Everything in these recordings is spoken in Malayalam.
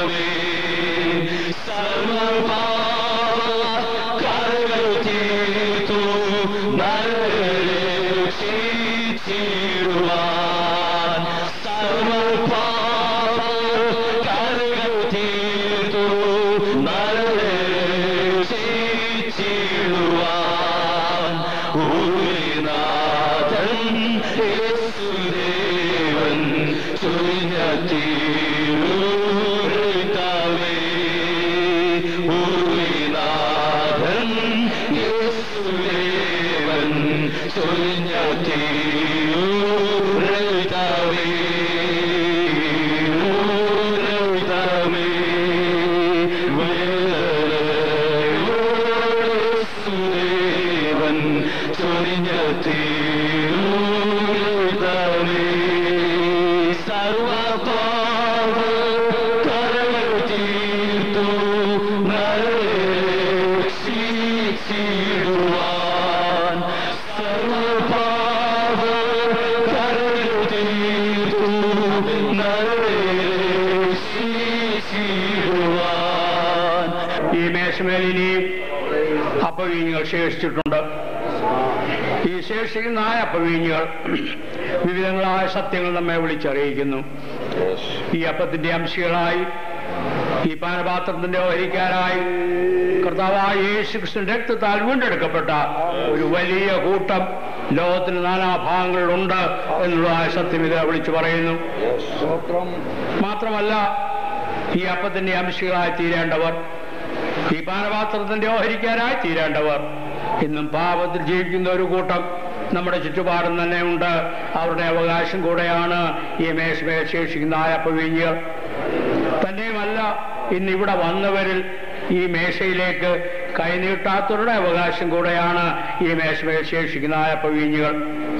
കർത്താവേ സർവപാപ കരകൾ തീർത്തു നരരെ രക്ഷിച്ചിടുവാൻ സർവപാപ കരകൾ തീർത്തു നരരെ രക്ഷിച്ചിടുവാൻ ഉള്ളിനാഥൻ യേസുദേവൻ ചൊരിഞ്ഞ തീരുത്താവേ ഉള്ളിനാഥൻ യേസുദേവൻ ചൊരിഞ്ഞ തീരുത്താവേ ഉരുത്താവേ യേസുദേവൻ ചൊരിഞ്ഞ തീരുതാവേ സർവപാപ കരകൾ തീർത്തു നരക്ഷിച്ചിടുവാൻ സർവപാപ കരകൾ തീർത്തു നരക്ഷിച്ചിടുവാൻ ഈ മേശമേൽ ഇനിയും അപ്പവീഞ്ഞുകൾ ശേഷിച്ചിട്ടുണ്ട് ഈ ശേഷിക്കുന്ന ആ അപ്പവീഞ്ഞുകൾ വിവിധങ്ങളായ സത്യങ്ങൾ നമ്മെ വിളിച്ചറിയിക്കുന്നു ഈ അപ്പത്തിന്റെ അംശികളായി ഈ പാനപാത്രത്തിന്റെ ഓഹരിക്കാരായി കർത്താവായ യേശു കൃഷ്ണൻ രക്തത്താൽ വീണ്ടെടുക്കപ്പെട്ട ഒരു വലിയ കൂട്ടം ലോകത്തിന് നാനാഭാഗങ്ങളിലുണ്ട് എന്നുള്ളതായ സത്യം ഇത് വിളിച്ചു പറയുന്നു മാത്രമല്ല ഈ അപ്പത്തിന്റെ അംശികളായി തീരേണ്ടവർ ഈ പാനപാത്രത്തിന്റെ ഓഹരിക്കാരായി തീരേണ്ടവർ ഇന്നും പാപത്തിൽ ജീവിക്കുന്ന ഒരു കൂട്ടം നമ്മുടെ ചുറ്റുപാടും തന്നെ ഉണ്ട് അവരുടെ അവകാശം കൂടെയാണ് ഈ മേശമേൽ ശേഷിക്കുന്ന ആയപ്പവീഞ്ഞുകൾ തന്നെയുമല്ല ഇന്ന് ഇവിടെ വന്നവരിൽ ഈ മേശയിലേക്ക് കൈനീട്ടാത്തവരുടെ അവകാശം കൂടെയാണ് ഈ മേശമേൽ ശേഷിക്കുന്ന ആയപ്പവീഞ്ഞുകൾ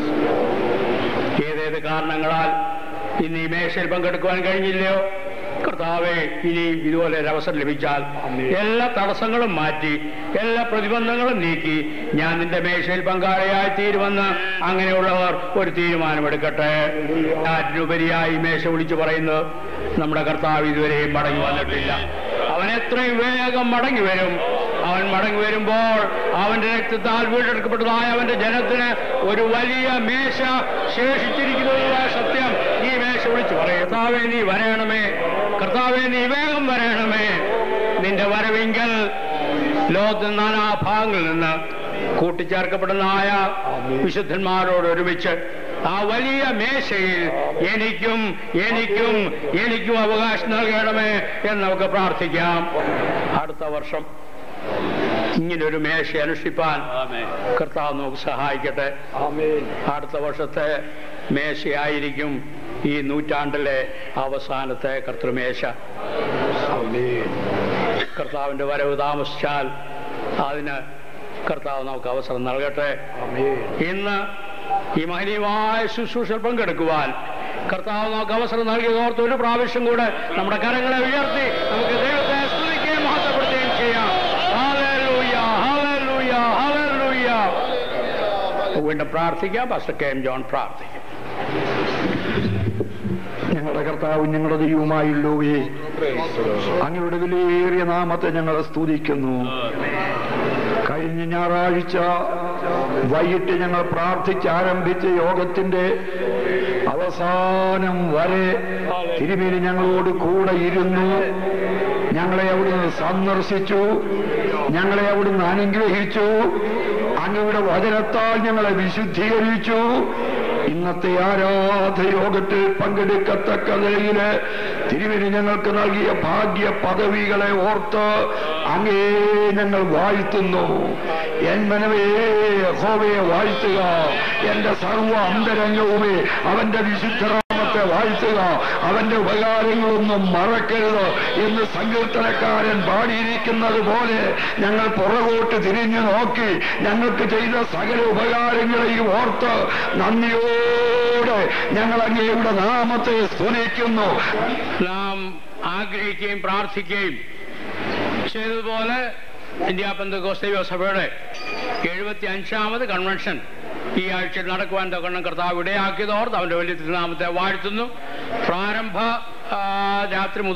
ഏതേത് കാരണങ്ങളാൽ ഇന്ന് ഈ മേശയിൽ പങ്കെടുക്കുവാൻ കഴിഞ്ഞില്ലയോ കർത്താവെ ഇനി ഇതുപോലെ ഒരു അവസരം ലഭിച്ചാൽ എല്ലാ തടസ്സങ്ങളും മാറ്റി എല്ലാ പ്രതിബന്ധങ്ങളും നീക്കി ഞാൻ നിന്റെ മേശയിൽ പങ്കാളിയായി തീരുമെന്ന് അങ്ങനെയുള്ളവർ ഒരു തീരുമാനമെടുക്കട്ടെ അതിനുപരിയായി മേശ വിളിച്ചു പറയുന്നത് നമ്മുടെ കർത്താവ് ഇതുവരെയും മടങ്ങി വന്നിട്ടില്ല അവൻ എത്രയും വേഗം മടങ്ങി വരും അവൻ മടങ്ങി വരുമ്പോൾ അവന്റെ രക്തത്താൽ വീണ്ടെടുക്കപ്പെട്ടതായ അവന്റെ ജനത്തിന് ഒരു വലിയ മേശ ശേഷിച്ചിരിക്കുന്നതായ സത്യം ഈ മേശ വിളിച്ചു പറയും കർത്താവെ നീ വരയണമേ കർത്താവെ നീ വേഗം വരയണമേ നിന്റെ വരവെങ്കിൽ ലോകത്തിന് നാനാ ഭാഗങ്ങളിൽ നിന്ന് കൂട്ടിച്ചേർക്കപ്പെടുന്നതായ വിശുദ്ധന്മാരോട് ഒരുമിച്ച് ആ വലിയ മേശയിൽ എനിക്കും എനിക്കും എനിക്കും അവകാശം നൽകണമേ എന്ന് നമുക്ക് പ്രാർത്ഥിക്കാം അടുത്ത വർഷം ഇങ്ങനൊരു മേശ അനുഷ്ഠിപ്പാൻ കർത്താവ് നമുക്ക് സഹായിക്കട്ടെ അടുത്ത വർഷത്തെ മേശയായിരിക്കും ഈ നൂറ്റാണ്ടിലെ അവസാനത്തെ കർത്തൃമേശ കർത്താവിന്റെ വരവ് താമസിച്ചാൽ അതിന് കർത്താവ് നമുക്ക് അവസരം നൽകട്ടെ ഇന്ന് ഈ മഹനീയമായ ശുശ്രൂഷ പങ്കെടുക്കുവാൻ കർത്താവ് നമുക്ക് അവസരം നൽകിയത് ഓർത്ത് ഒരു പ്രാവശ്യം കൂടെ നമ്മുടെ കരങ്ങളെ ഉയർത്തി നമുക്ക് ദൈവത്തെ സ്തുതിക്കുകയും മഹത്വപ്പെടുത്തുകയും ചെയ്യാം ഹല്ലേലൂയ, ഹല്ലേലൂയ, ഹല്ലേലൂയ. വീണ്ടും പ്രാർത്ഥിക്കാം പാസ്റ്റർ കെ എം ജോൺ പ്രാർത്ഥിക്കും ഞങ്ങളുടെ കർത്താവും ഞങ്ങളുടെ ദൈവവുമായുള്ളവയെ അങ്ങയുടെ വിലയേറിയ നാമത്തെ ഞങ്ങൾ സ്തുതിക്കുന്നു കഴിഞ്ഞ ഞായറാഴ്ച വൈകിട്ട് ഞങ്ങൾ പ്രാർത്ഥിച്ച് ആരംഭിച്ച യോഗത്തിന്റെ അവസാനം വരെ തിരുമേനി ഞങ്ങളോട് കൂടെ ഇരുന്നു ഞങ്ങളെ അവിടുന്ന് സന്ദർശിച്ചു ഞങ്ങളെ അവിടുന്ന് അനുഗ്രഹിച്ചു അങ്ങയുടെ വചനത്താൽ ഞങ്ങളെ വിശുദ്ധീകരിച്ചു ഇന്നത്തെ ആരാധ യോഗത്തിൽ പങ്കെടുക്കത്തക്ക നിലയില് തിരുവിന് ഞങ്ങൾക്ക് നൽകിയ ഭാഗ്യ പദവികളെ ഓർത്ത് അങ്ങേ ഞങ്ങൾ വാഴ്ത്തുന്നു എൻ മനവേ ഹോവയെ വാഴ്ത്തുക എന്റെ സർവ അന്തരംഗവുമേ അവന്റെ വിശുദ്ധനാമത്തെ വാഴ്ത്തുക അവന്റെ ഉപകാരങ്ങളൊന്നും മറക്കരുത് എന്ന് സങ്കീർത്തനക്കാരൻ പാടിയിരിക്കുന്നത് പോലെ ഞങ്ങൾ പുറകോട്ട് തിരിഞ്ഞു നോക്കി ഞങ്ങൾക്ക് ചെയ്ത സകല ഉപകാരങ്ങളെയും ഓർത്ത് നന്ദിയോടെ ഞങ്ങൾ അങ്ങയുടെ നാമത്തെ സ്തുതിക്കുന്നു നാം ആഗ്രഹിക്കുകയും പ്രാർത്ഥിക്കുകയും ചെയ്തതുപോലെ ഇന്ത്യ പന്തകോസ്തൈവ സഭയുടെ എഴുപത്തി അഞ്ചാമത് കൺവെൻഷൻ ഈ ആഴ്ച നടക്കുവാൻ തക്കണം കർത്താവ് ഇടയാക്കിയതോർത്ത് അവന്റെ വലിയ തിരുനാമത്തെ വാഴ്ത്തുന്നു പ്രാരംഭ ആ, രാത്രി മുതൽ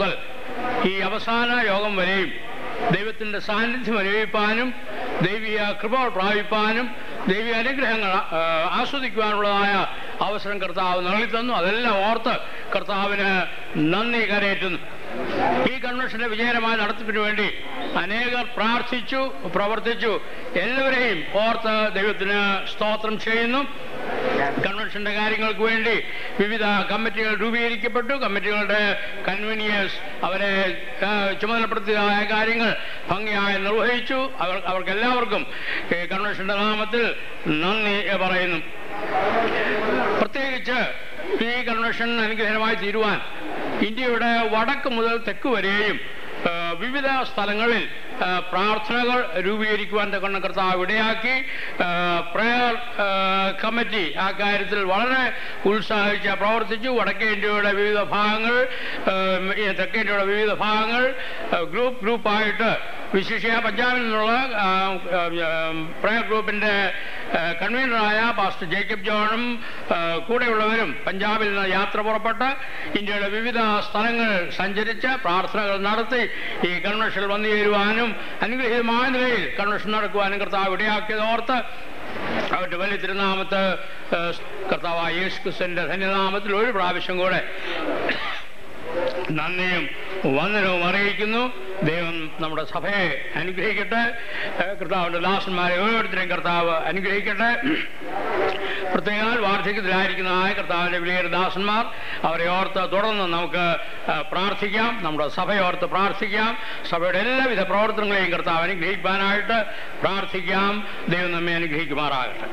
ഈ അവസാന യോഗം വരെയും ദൈവത്തിന്റെ സാന്നിധ്യം അനുഭവിപ്പാനും ദൈവിക കൃപ പ്രാപിപ്പാനും ദൈവിക അനുഗ്രഹങ്ങൾ ആ, ആസ്വദിക്കുവാനുള്ളതായ അവസരം കർത്താവ് നൽകി തന്നു അതെല്ലാം ഓർത്ത് കർത്താവിന് നന്ദി കരയേറ്റുന്നു ഈ കൺവെൻഷന്റെ വിജയകരമായ നടത്തിപ്പിന് വേണ്ടി അനേകർ പ്രാർത്ഥിച്ചു പ്രവർത്തിച്ചു എല്ലാവരെയും ഓർത്ത് ദൈവത്തിന് സ്തോത്രം ചെയ്യുന്നു കൺവെൻഷന്റെ കാര്യങ്ങൾക്ക് വേണ്ടി വിവിധ കമ്മിറ്റികൾ രൂപീകരിക്കപ്പെട്ടു കമ്മിറ്റികളുടെ കൺവീനിയേഴ്സ് അവരെ ആ, ചുമതലപ്പെടുത്തിയതായ കാര്യങ്ങൾ ഭംഗിയായി നിർവഹിച്ചു അവർ അവർക്ക് എല്ലാവർക്കും ഈ കൺവെൻഷന്റെ നാമത്തിൽ നന്ദി പറയുന്നു പ്രത്യേകിച്ച് ഈ കൺവെൻഷൻ അനുഗ്രഹമായി തീരുവാൻ ഇന്ത്യയുടെ വടക്ക് മുതൽ തെക്ക് വരെയും ആ, വിവിധ സ്ഥലങ്ങളിൽ ആ, പ്രാർത്ഥനകൾ രൂപീകരിക്കുവാൻ തക്കൊണ്ട് കർത്താവ് ഇടയാക്കി പ്രയർ കമ്മിറ്റി ആ കാര്യത്തിൽ വളരെ ഉത്സാഹിച്ച് പ്രവർത്തിച്ചു വടക്കേ ഇന്ത്യയുടെ വിവിധ ഭാഗങ്ങൾ ആ, ഈ തെക്കേ ഇന്ത്യയുടെ വിവിധ ഭാഗങ്ങൾ ആ, ഗ്രൂപ്പ് ഗ്രൂപ്പായിട്ട് വിശിഷ്യ പഞ്ചാബിൽ നിന്നുള്ള ആ, ആ, പ്രയർ ഗ്രൂപ്പിന്റെ ആ, കൺവീനറായ പാസ്റ്റർ ജേക്കബ് ജോണും ആ, കൂടെയുള്ളവരും പഞ്ചാബിൽ നിന്ന് യാത്ര പുറപ്പെട്ട് ഇന്ത്യയുടെ വിവിധ സ്ഥലങ്ങൾ സഞ്ചരിച്ച് പ്രാർത്ഥനകൾ നടത്തി ഈ കൺവെൻഷനിൽ വന്നു ചേരുവാനും അനുഗ്രഹീതമായ നിലയിൽ കൺവെൻഷൻ നടക്കുവാനും കർത്താവ് ഇടയാക്കിയത് ഓർത്ത് അവരുടെ വലിയ തിരുനാമത്ത് ആ, കർത്താവായ യേശു ക്രിസ്തുവിന്റെ ധന്യനാമത്തിൽ ഒരു പ്രാവശ്യം കൂടെ നന്ദിയും വന്ദനവും അറിയിക്കുന്നു ദൈവം നമ്മുടെ സഭയെ അനുഗ്രഹിക്കട്ടെ ഏഹ് കർത്താവിന്റെ ദാസന്മാരെ ഓരോരുത്തരെയും കർത്താവ് അനുഗ്രഹിക്കട്ടെ പ്രത്യേകാൽ വാർദ്ധക്യത്തിലായിരിക്കുന്നതായ കർത്താവിന്റെ വിലയേറെ ദാസന്മാർ അവരെ ഓർത്ത് തുടർന്ന് നമുക്ക് ഏഹ് പ്രാർത്ഥിക്കാം നമ്മുടെ സഭയോർത്ത് പ്രാർത്ഥിക്കാം സഭയുടെ എല്ലാവിധ പ്രവർത്തനങ്ങളെയും കർത്താവ് അനുഗ്രഹിക്കാനായിട്ട് പ്രാർത്ഥിക്കാം ദൈവം നമ്മെ അനുഗ്രഹിക്കുമാറാകട്ടെ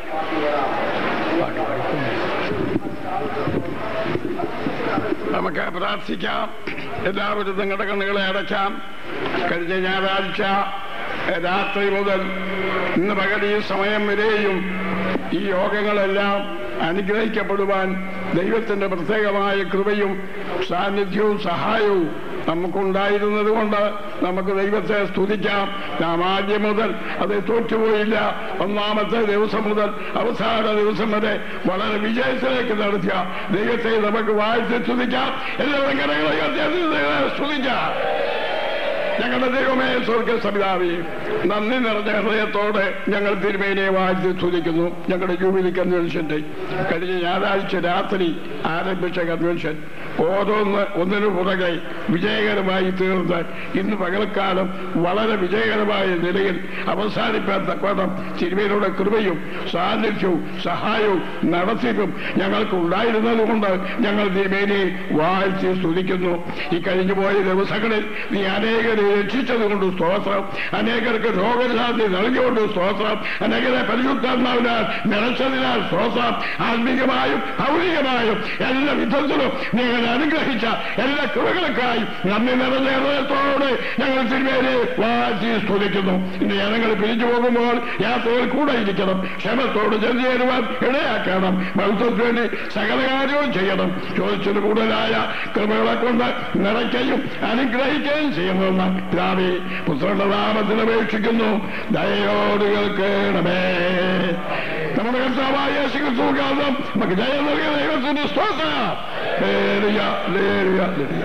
നമുക്ക് പ്രാർത്ഥിക്കാം എല്ലാവരും നിങ്ങളുടെ കണ്ണുകളെ അടയ്ക്കാം കഴിഞ്ഞ ഞായറാഴ്ച രാത്രി മുതൽ ഇന്ന് പകൽ ഈ സമയം വരെയും ഈ യോഗങ്ങളെല്ലാം അനുഗ്രഹിക്കപ്പെടുവാൻ ദൈവത്തിന്റെ പ്രത്യേകമായ കൃപയും സാന്നിധ്യവും സഹായവും നമുക്കുണ്ടായിരുന്നത് കൊണ്ട് നമുക്ക് ദൈവത്തെ സ്തുതിക്കാം നാം ആദ്യം മുതൽ അത് തോറ്റുപോയില്ല ഒന്നാമത്തെ ദിവസം മുതൽ അവസാന ദിവസം വരെ വളരെ വിജയത്തിലേക്ക് നടത്തിയ ദൈവത്തെ നമുക്ക് വാഴ്ത്തി സ്തുതിക്കാം എല്ലാവരും കരങ്ങളെ ഉയർത്തി ദൈവത്തെ സ്തുതിക്കാം ഞങ്ങളുടെ ദൈവമേ സ്വർഗ സംവിധാവി നന്ദി നിറഞ്ഞ ഹൃദയത്തോടെ ഞങ്ങൾ തിരുമേനിയെ വാഴ്ത്തി സ്തുതിക്കുന്നു ഞങ്ങളുടെ ജൂബിലി കൺവെൻഷന്റെ കഴിഞ്ഞ ഞായറാഴ്ച രാത്രി ആരംഭിച്ച കൺവെൻഷൻ ഓരോന്ന് ഒന്നിനു പുറകെ വിജയകരമായി തീർന്ന് ഇന്ന് പകൽക്കാലം വളരെ വിജയകരമായ നിലയിൽ അവസാനിപ്പാൻ തക്കോണം തിരുമേനിയുടെ കൃപയും സാന്നിധ്യവും സഹായവും നടത്തിപ്പും ഞങ്ങൾക്ക് ഉണ്ടായിരുന്നത് കൊണ്ട് ഞങ്ങൾ തിരുമേനിയെ വാഴ്ത്തി സ്തുതിക്കുന്നു ഈ കഴിഞ്ഞു പോയ ദിവസങ്ങളിൽ നീ അനേകരെ രക്ഷിച്ചത് കൊണ്ട് സ്തോത്രം അനേകർക്ക് രോഗശാന്തി നൽകിക്കൊണ്ട് സ്തോത്രം അനേകരെ പരിശുദ്ധാത്മാവിനാൽ നിറച്ചതിനാൽ സ്തോത്രം ആത്മീയമായും ഭൗതികമായും എല്ലാ വിധത്തിലും നിങ്ങൾ അനുഗ്രഹിച്ച എല്ലാ കൃപകൾക്കായി നന്ദി നിറഞ്ഞ ഹൃദയത്തോടെ ഞങ്ങൾ തിരുമേനെ വാഴ്ത്തി സ്തുതിക്കുന്നു ഇന്ന് ജനങ്ങൾ പിരിച്ചു പോകുമ്പോൾ യാത്രയിൽ കൂടെ ഇരിക്കണം ക്ഷമത്തോട് ചെന്ന് ചേരുവാൻ ഇടയാക്കണം മത്സരത്തിന് വേണ്ടി സകല കാര്യവും ചെയ്യണം ചോദിച്ചത് കൂടുതലായ കൃപകളെ കൊണ്ട് നിറയ്ക്കുകയും അനുഗ്രഹിക്കുകയും ചെയ്യുമെന്ന് പിതാവേ പുത്രന്റെ നാമത്തിൽ അപേക്ഷിക്കുന്നു ദയോട് കേൾക്കണമേ നമ്മുടെ കർത്താവായ യേശു ക്രിസ്തു കാരണം നമുക്ക് ജയം നൽകിയ ദൈവത്തിന്റെ സ്തോത്ര ലേലുയ ലേലുയ ലേലുയ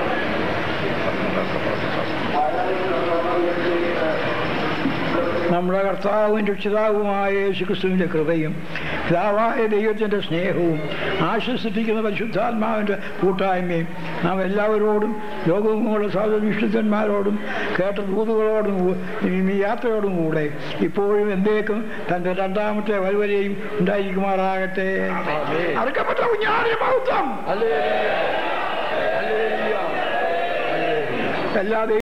നമ്മുടെ കർത്താവും രക്ഷിതാവുമായ യേശുക്രിസ്തുവിന്റെ കൃപയും പിതാവായ ദൈവത്തിന്റെ സ്നേഹവും ആശ്വസിപ്പിക്കുന്ന പരിശുദ്ധാത്മാവിന്റെ കൂട്ടായ്മയും നാം എല്ലാവരോടും ലോകവുമുള്ള സർവവിശുദ്ധന്മാരോടും കേട്ട ദൂതുകളോടും കൂ- ഈ യാത്രയോടും കൂടെ ഇപ്പോഴും എന്തേക്കും തന്റെ രണ്ടാമത്തെ വലുവരെയും ഉണ്ടായിരിക്കുമാറാകട്ടെ അറുക്കപ്പെട്ട കുഞ്ഞാടിയ മഹത്വം എല്ലാ ദൈവ